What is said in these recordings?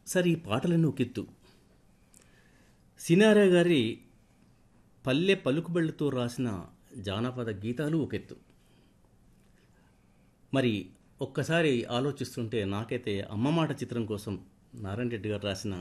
సరే ఈ పాటలన్నీ ఒక ఎత్తు సినారా గారి పల్లె పలుకుబళ్ళతో రాసిన జానపద గీతాలు ఒక ఎత్తు మరి ఒక్కసారి ఆలోచిస్తుంటే నాకైతే అమ్మ మాట చిత్రం కోసం నారాయణ రెడ్డి గారు రాసిన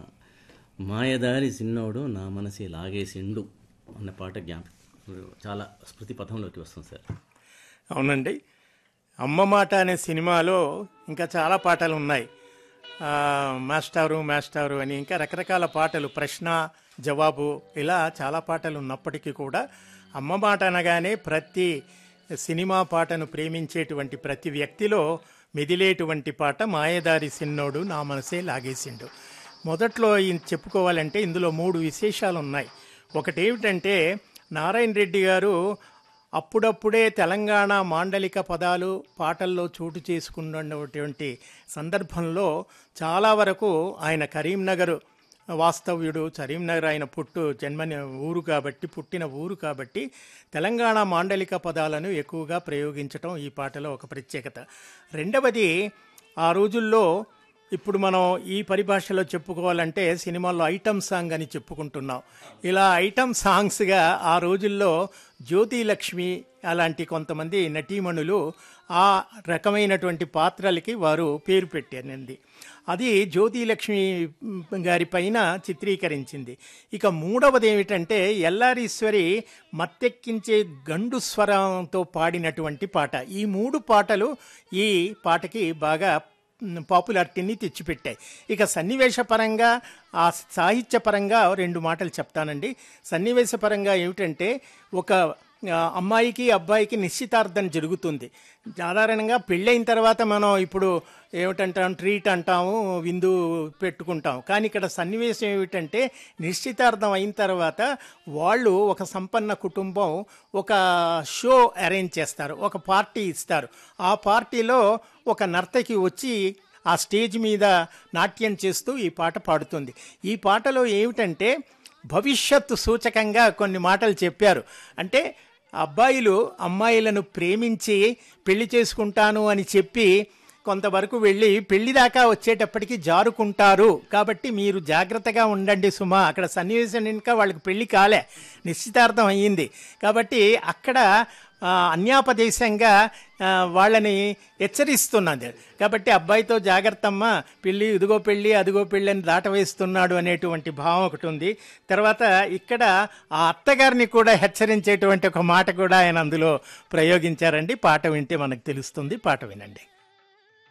మాయదారి సిన్నోడు నా మనసే లాగేసిండు అన్న పాట జ్ఞాప చాలా స్మృతి పథంలోకి వస్తుంది సార్ అవునండి అమ్మ మాట అనే సినిమాలో ఇంకా చాలా పాటలు ఉన్నాయి ఆ, మాస్టారు మాస్టారు అని ఇంకా రకరకాల పాటలు ప్రశ్న జవాబు ఇలా చాలా పాటలు ఉన్నప్పటికీ కూడా అమ్మ మాట అనగానే ప్రతి సినిమా పాటను ప్రేమించేటువంటి ప్రతి వ్యక్తిలో మెదిలేటువంటి పాట మాయదారి సిన్నోడు నా మనసే లాగేసిండు మొదట్లో ఈయన చెప్పుకోవాలంటే ఇందులో మూడు విశేషాలు ఉన్నాయి ఒకటి ఏమిటంటే నారాయణ రెడ్డి గారు అప్పుడప్పుడే తెలంగాణ మాండలిక పదాలు పాటల్లో చోటు చేసుకున్నటువంటి సందర్భంలో చాలా వరకు ఆయన కరీంనగర్ వాస్తవ్యుడు కరీంనగర్ ఆయన పుట్టు జన్మని ఊరు కాబట్టి పుట్టిన ఊరు కాబట్టి తెలంగాణ మాండలిక పదాలను ఎక్కువగా ప్రయోగించటం ఈ పాటలో ఒక ప్రత్యేకత రెండవది ఆ రోజుల్లో ఇప్పుడు మనం ఈ పరిభాషలో చెప్పుకోవాలంటే సినిమాల్లో ఐటమ్ సాంగ్ అని చెప్పుకుంటున్నాం ఇలా ఐటమ్ సాంగ్స్గా ఆ రోజుల్లో జ్యోతి లక్ష్మి అలాంటి కొంతమంది నటీమణులు ఆ రకమైనటువంటి పాత్రలకి వారు పేరు పెట్టారండి అది జ్యోతి లక్ష్మి గారి పైన చిత్రీకరించింది ఇక మూడవది ఏమిటంటే ఎల్లారీశ్వరి మత్తెక్కించే గండు స్వరంతో పాడినటువంటి పాట ఈ మూడు పాటలు ఈ పాటకి బాగా పాపులారిటీని తెచ్చిపెట్టాయి ఇక సన్నివేశపరంగా ఆ సాహిత్యపరంగా రెండు మాటలు చెప్తానండి సన్నివేశపరంగా ఏమిటంటే ఒక ఆ, అమ్మాయికి అబ్బాయికి నిశ్చితార్థం జరుగుతుంది సాధారణంగా పెళ్ళైన తర్వాత మనం ఇప్పుడు ఏమిటంటాం ట్రీట్ అంటాము విందు పెట్టుకుంటాం కానీ ఇక్కడ సన్నివేశం ఏమిటంటే నిశ్చితార్థం అయిన తర్వాత వాళ్ళు ఒక సంపన్న కుటుంబం ఒక షో అరేంజ్ చేస్తారు ఒక పార్టీ ఇస్తారు ఆ పార్టీలో ఒక నర్తకి వచ్చి ఆ స్టేజ్ మీద నాట్యం చేస్తూ ఈ పాట పాడుతుంది ఈ పాటలో ఏమిటంటే భవిష్యత్తు సూచకంగా కొన్ని మాటలు చెప్పారు అంటే అబ్బాయిలు అమ్మాయిలను ప్రేమించి పెళ్లి చేసుకుంటాను అని చెప్పి కొంతవరకు వెళ్ళి పెళ్లి దాకా వచ్చేటప్పటికి జారుకుంటారు కాబట్టి మీరు జాగ్రత్తగా ఉండండి సుమా అక్కడ సన్నివేశం ఇంకా వాళ్ళకి పెళ్లి కాలే నిశ్చితార్థం అయ్యింది కాబట్టి అక్కడ ఆ, అన్యాపదేశంగా ఆ, వాళ్ళని హెచ్చరిస్తున్నది కాబట్టి అబ్బాయితో జాగ్రత్తమ్మ పెళ్ళి ఇదిగో పెళ్ళి అదిగో పెళ్ళి అని దాటవేస్తున్నాడు అనేటువంటి భావం ఒకటి ఉంది తర్వాత ఇక్కడ ఆ అత్తగారిని కూడా హెచ్చరించేటువంటి ఒక మాట కూడా ఆయన అందులో ప్రయోగించారండి పాట వింటే మనకు తెలుస్తుంది పాట వినండి